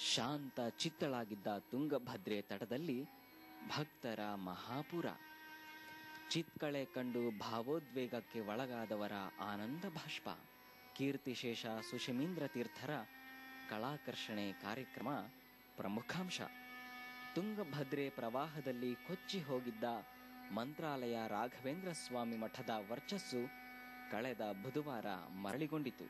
ಶಾಂತ ಚಿತ್ತಳಾಗಿದ್ದ ತುಂಗಭದ್ರೆ ತಟದಲ್ಲಿ ಭಕ್ತರ ಮಹಾಪುರ ಚಿತ್ಕಳೆ ಕಂಡು ಭಾವೋದ್ವೇಗಕ್ಕೆ ಒಳಗಾದವರ ಆನಂದ ಭಾಷ್ಪ ಕೀರ್ತಿಶೇಷ ಸುಷಮೀಂದ್ರ ತೀರ್ಥರ ಕಳಾಕರ್ಷಣೆ ಕಾರ್ಯಕ್ರಮ ಪ್ರಮುಖಾಂಶ ತುಂಗಭದ್ರೆ ಪ್ರವಾಹದಲ್ಲಿ ಕೊಚ್ಚಿ ಹೋಗಿದ್ದ ಮಂತ್ರಾಲಯ ರಾಘವೇಂದ್ರ ಸ್ವಾಮಿ ಮಠದ ವರ್ಚಸ್ಸು ಕಳೆದ ಬುಧವಾರ ಮರಳಿಗೊಂಡಿತು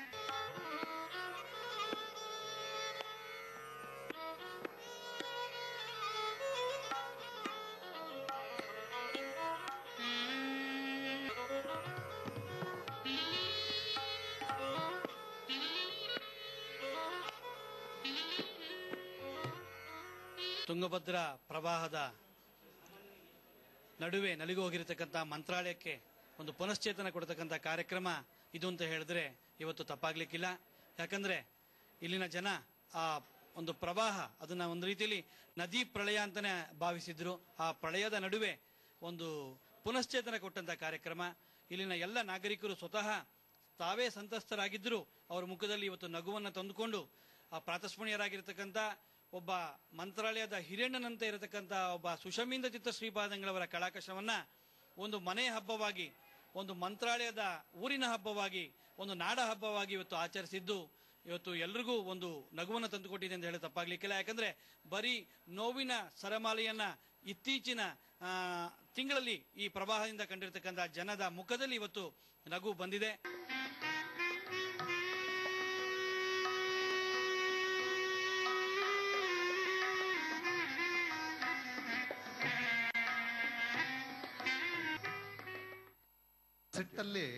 ತುಂಗಭದ್ರಾ ಪ್ರವಾಹದ ನಡುವೆ ನಲಿದು ಹೋಗಿರತಕ್ಕಂಥ ಮಂತ್ರಾಲಯಕ್ಕೆ ಒಂದು ಪುನಶ್ಚೇತನ ಕೊಡತಕ್ಕಂಥ ಕಾರ್ಯಕ್ರಮ ಇದು ಅಂತ ಹೇಳಿದ್ರೆ ಇವತ್ತು ತಪ್ಪಾಗ್ಲಿಕ್ಕಿಲ್ಲ ಯಾಕಂದ್ರೆ ಇಲ್ಲಿನ ಜನ ಆ ಒಂದು ಪ್ರವಾಹ ಅದನ್ನ ಒಂದು ರೀತಿಯಲ್ಲಿ ನದಿ ಪ್ರಳಯ ಅಂತಾನೆ ಭಾವಿಸಿದ್ರು ಆ ಪ್ರಳಯದ ನಡುವೆ ಒಂದು ಪುನಶ್ಚೇತನ ಕೊಟ್ಟಂತ ಕಾರ್ಯಕ್ರಮ ಇಲ್ಲಿನ ಎಲ್ಲ ನಾಗರಿಕರು ಸ್ವತಃ ತಾವೇ ಸಂತಸ್ತರಾಗಿದ್ದರೂ ಅವರ ಮುಖದಲ್ಲಿ ಇವತ್ತು ನಗುವನ್ನು ತಂದುಕೊಂಡು ಆ ಪ್ರಾತಸ್ಮರಣೀಯರಾಗಿರ್ತಕ್ಕಂಥ ಒಬ್ಬ ಮಂತ್ರಾಲಯದ ಹಿರೇಣ್ಣನಂತೆ ಇರತಕ್ಕಂಥ ಒಬ್ಬ ಸುಷಮೀಂದ್ರ ಚಿತ್ತ ಶ್ರೀಪಾದಂಗಳವರ ಕಲಾಕಶವನ್ನ ಒಂದು ಮನೆ ಹಬ್ಬವಾಗಿ ಒಂದು ಮಂತ್ರಾಲಯದ ಊರಿನ ಹಬ್ಬವಾಗಿ ಒಂದು ನಾಡ ಹಬ್ಬವಾಗಿ ಇವತ್ತು ಆಚರಿಸಿದ್ದು ಇವತ್ತು ಎಲ್ರಿಗೂ ಒಂದು ನಗುವನ್ನು ತಂದುಕೊಟ್ಟಿದೆ ಅಂತ ಹೇಳಿ ತಪ್ಪಾಗ್ಲಿಕ್ಕಿಲ್ಲ ಯಾಕಂದ್ರೆ ಬರೀ ನೋವಿನ ಸರಮಾಲೆಯನ್ನ ಇತ್ತೀಚಿನ ಆ, ತಿಂಗಳಲ್ಲಿ ಈ ಪ್ರವಾಹದಿಂದ ಕಂಡಿರ್ತಕ್ಕಂಥ ಜನದ ಮುಖದಲ್ಲಿ ಇವತ್ತು ನಗು ಬಂದಿದೆ ಸಿಟ್ಟಲ್ಲಿ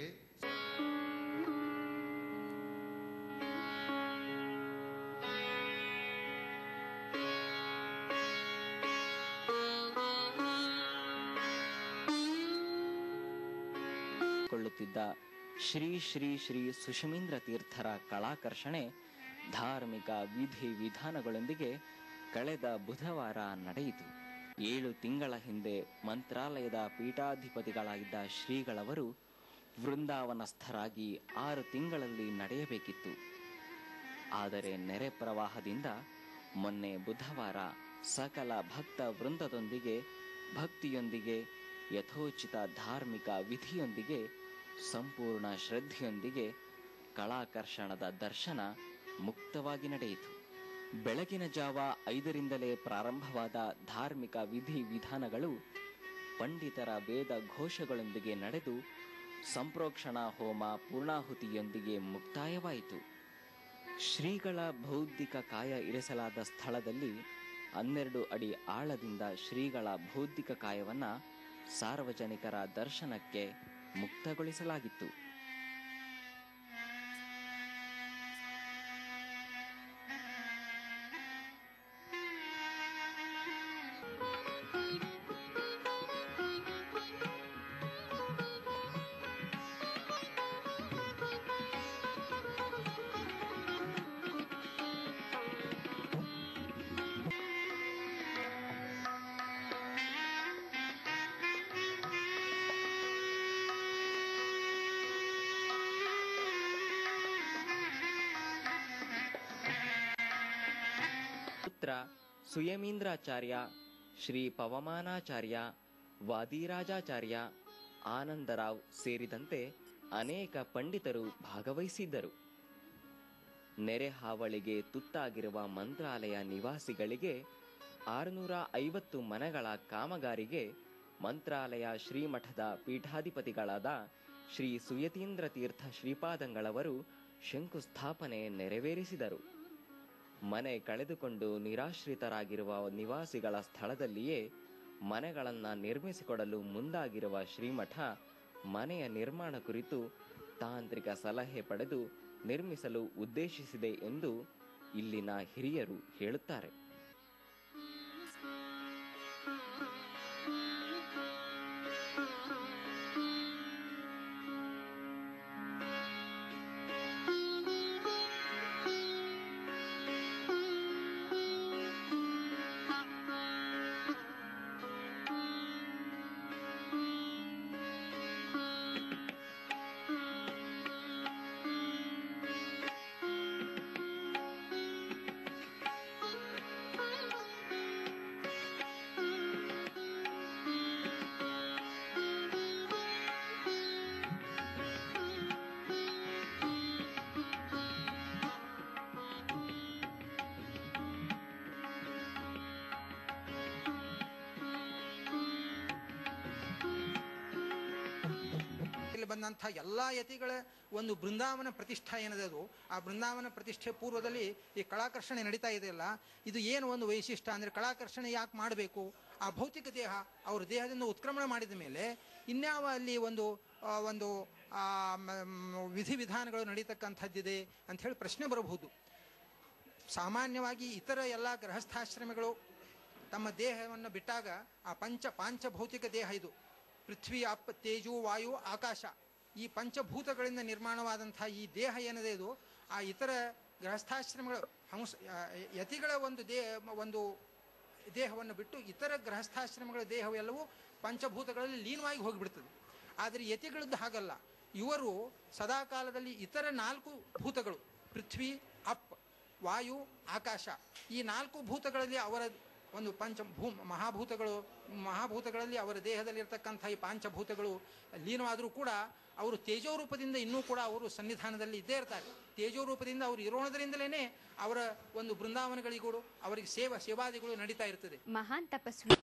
ಕೊಳ್ಳುತ್ತಿದ್ದ ಶ್ರೀ ಶ್ರೀ ಶ್ರೀ ಸುಷಮೀಂದ್ರ ತೀರ್ಥರ ಕಳಾಕರ್ಷಣೆ ಧಾರ್ಮಿಕ ವಿಧಿ ವಿಧಾನಗಳೊಂದಿಗೆ ಕಳೆದ ಬುಧವಾರ ನಡೆಯಿತು ಏಳು ತಿಂಗಳ ಹಿಂದೆ ಮಂತ್ರಾಲಯದ ಪೀಠಾಧಿಪತಿಗಳಾಗಿದ್ದ ಶ್ರೀಗಳವರು ವೃಂದಾವನಸ್ಥರಾಗಿ ಆರು ತಿಂಗಳಲ್ಲಿ ನಡೆಯಬೇಕಿತ್ತು ಆದರೆ ನೆರೆ ಪ್ರವಾಹದಿಂದ ಮೊನ್ನೆ ಬುಧವಾರ ಸಕಲ ಭಕ್ತ ವೃಂದದೊಂದಿಗೆ ಭಕ್ತಿಯೊಂದಿಗೆ ಯಥೋಚಿತ ಧಾರ್ಮಿಕ ವಿಧಿಯೊಂದಿಗೆ ಸಂಪೂರ್ಣ ಶ್ರದ್ಧೆಯೊಂದಿಗೆ ಕಳಾಕರ್ಷಣದ ದರ್ಶನ ಮುಕ್ತವಾಗಿ ನಡೆಯಿತು ಬೆಳಗಿನ ಜಾವ ಐದರಿಂದಲೇ ಪ್ರಾರಂಭವಾದ ಧಾರ್ಮಿಕ ವಿಧಿ ವಿಧಾನಗಳು ಪಂಡಿತರ ವೇದ ಘೋಷಗಳೊಂದಿಗೆ ನಡೆದು ಸಂಪ್ರೋಕ್ಷಣಾ ಹೋಮ ಪೂರ್ಣಾಹುತಿಯೊಂದಿಗೆ ಮುಕ್ತಾಯವಾಯಿತು ಶ್ರೀಗಳ ಬೌದ್ಧಿಕ ಕಾಯ ಇರಿಸಲಾದ ಸ್ಥಳದಲ್ಲಿ ಹನ್ನೆರಡು ಅಡಿ ಆಳದಿಂದ ಶ್ರೀಗಳ ಬೌದ್ಧಿಕ ಕಾಯವನ್ನ ಸಾರ್ವಜನಿಕರ ದರ್ಶನಕ್ಕೆ ಮುಕ್ತಗೊಳಿಸಲಾಗಿತ್ತು ಪುತ್ರ ಸುಯಮೀಂದ್ರಾಚಾರ್ಯ ಶ್ರೀ ಪವಮಾನಾಚಾರ್ಯ ವಾದಿರಾಜಾಚಾರ್ಯ ಆನಂದರಾವ್ ಸೇರಿದಂತೆ ಅನೇಕ ಪಂಡಿತರು ಭಾಗವಹಿಸಿದ್ದರು ನೆರೆ ಹಾವಳಿಗೆ ತುತ್ತಾಗಿರುವ ಮಂತ್ರಾಲಯ ನಿವಾಸಿಗಳಿಗೆ ಆರುನೂರ ಐವತ್ತು ಮನೆಗಳ ಕಾಮಗಾರಿಗೆ ಮಂತ್ರಾಲಯ ಶ್ರೀಮಠದ ಪೀಠಾಧಿಪತಿಗಳಾದ ಶ್ರೀ ಸುಯತೀಂದ್ರ ತೀರ್ಥ ಶ್ರೀಪಾದಂಗಳವರು ಶಂಕುಸ್ಥಾಪನೆ ನೆರವೇರಿಸಿದರು ಮನೆ ಕಳೆದುಕೊಂಡು ನಿರಾಶ್ರಿತರಾಗಿರುವ ನಿವಾಸಿಗಳ ಸ್ಥಳದಲ್ಲಿಯೇ ಮನೆಗಳನ್ನ ನಿರ್ಮಿಸಿಕೊಡಲು ಮುಂದಾಗಿರುವ ಶ್ರೀಮಠ ಮನೆಯ ನಿರ್ಮಾಣ ಕುರಿತು ತಾಂತ್ರಿಕ ಸಲಹೆ ಪಡೆದು ನಿರ್ಮಿಸಲು ಉದ್ದೇಶಿಸಿದೆ ಎಂದು ಇಲ್ಲಿನ ಹಿರಿಯರು ಹೇಳುತ್ತಾರೆ ಕಾಲಘಟ್ಟದಲ್ಲಿ ಬಂದಂಥ ಎಲ್ಲ ಯತಿಗಳ ಒಂದು ಬೃಂದಾವನ ಪ್ರತಿಷ್ಠಾ ಏನಿದೆ ಅದು ಆ ಬೃಂದಾವನ ಪ್ರತಿಷ್ಠೆ ಪೂರ್ವದಲ್ಲಿ ಈ ಕಳಾಕರ್ಷಣೆ ನಡೀತಾ ಇದೆಯಲ್ಲ ಇದು ಏನು ಒಂದು ವೈಶಿಷ್ಟ್ಯ ಅಂದರೆ ಕಳಾಕರ್ಷಣೆ ಯಾಕೆ ಮಾಡಬೇಕು ಆ ಭೌತಿಕ ದೇಹ ಅವ್ರ ದೇಹದಿಂದ ಉತ್ಕ್ರಮಣ ಮಾಡಿದ ಮೇಲೆ ಇನ್ಯಾವ ಅಲ್ಲಿ ಒಂದು ಆ, ಒಂದು ಆ, ಮ- ಮ್, ವಿಧಿವಿಧಾನಗಳು ನಡೀತಕ್ಕಂಥದ್ದಿದೆ ಅಂತ ಹೇಳಿ ಪ್ರಶ್ನೆ ಬರಬಹುದು ಸಾಮಾನ್ಯವಾಗಿ ಇತರ ಎಲ್ಲ ಗೃಹಸ್ಥಾಶ್ರಮಗಳು ತಮ್ಮ ದೇಹವನ್ನು ಬಿಟ್ಟಾಗ ಆ ಪಂಚ ಪಾಂಚಭೌತಿಕ ದೇಹ ಇದು ಪೃಥ್ವಿ ಅಪ್ ತೇಜು ವಾಯು ಆಕಾಶ ಈ ಪಂಚಭೂತಗಳಿಂದ ನಿರ್ಮಾಣವಾದಂತಹ ಈ ದೇಹ ಏನಿದೆ ಇದು ಆ ಇತರ ಗೃಹಸ್ಥಾಶ್ರಮಗಳು ಹಂಸ ಆ, ಯತಿಗಳ ಒಂದು ದೇಹ ಒಂದು ದೇಹವನ್ನು ಬಿಟ್ಟು ಇತರ ಗೃಹಸ್ಥಾಶ್ರಮಗಳ ದೇಹವೆಲ್ಲವೂ ಪಂಚಭೂತಗಳಲ್ಲಿ ಲೀನವಾಗಿ ಹೋಗಿಬಿಡ್ತದೆ ಆದರೆ ಯತಿಗಳದ್ದು ಹಾಗಲ್ಲ ಇವರು ಸದಾಕಾಲದಲ್ಲಿ ಇತರ ನಾಲ್ಕು ಭೂತಗಳು ಪೃಥ್ವಿ ಅಪ್ ವಾಯು ಆಕಾಶ ಈ ನಾಲ್ಕು ಭೂತಗಳಲ್ಲಿ ಅವರ ಒಂದು ಪಂಚ ಭೂ ಮಹಾಭೂತಗಳು ಮಹಾಭೂತಗಳಲ್ಲಿ ಅವರ ದೇಹದಲ್ಲಿರ್ತಕ್ಕಂಥ ಈ ಪಾಂಚಭೂತಗಳು ಲೀನವಾದರೂ ಕೂಡ ಅವರು ತೇಜೋ ರೂಪದಿಂದ ಇನ್ನೂ ಕೂಡ ಅವರು ಸನ್ನಿಧಾನದಲ್ಲಿ ಇದ್ದೇ ಇರ್ತಾರೆ ತೇಜೋ ರೂಪದಿಂದ ಅವರು ಇರೋಣದರಿಂದಲೇ ಅವರ ಒಂದು ಬೃಂದಾವನಗಳಿಗೂ ಅವರಿಗೆ ಸೇವಾ ಸೇವಾದಿಗಳು ನಡೀತಾ ಇರ್ತದೆ ಮಹಾನ್ ತಪಸ್ವಿ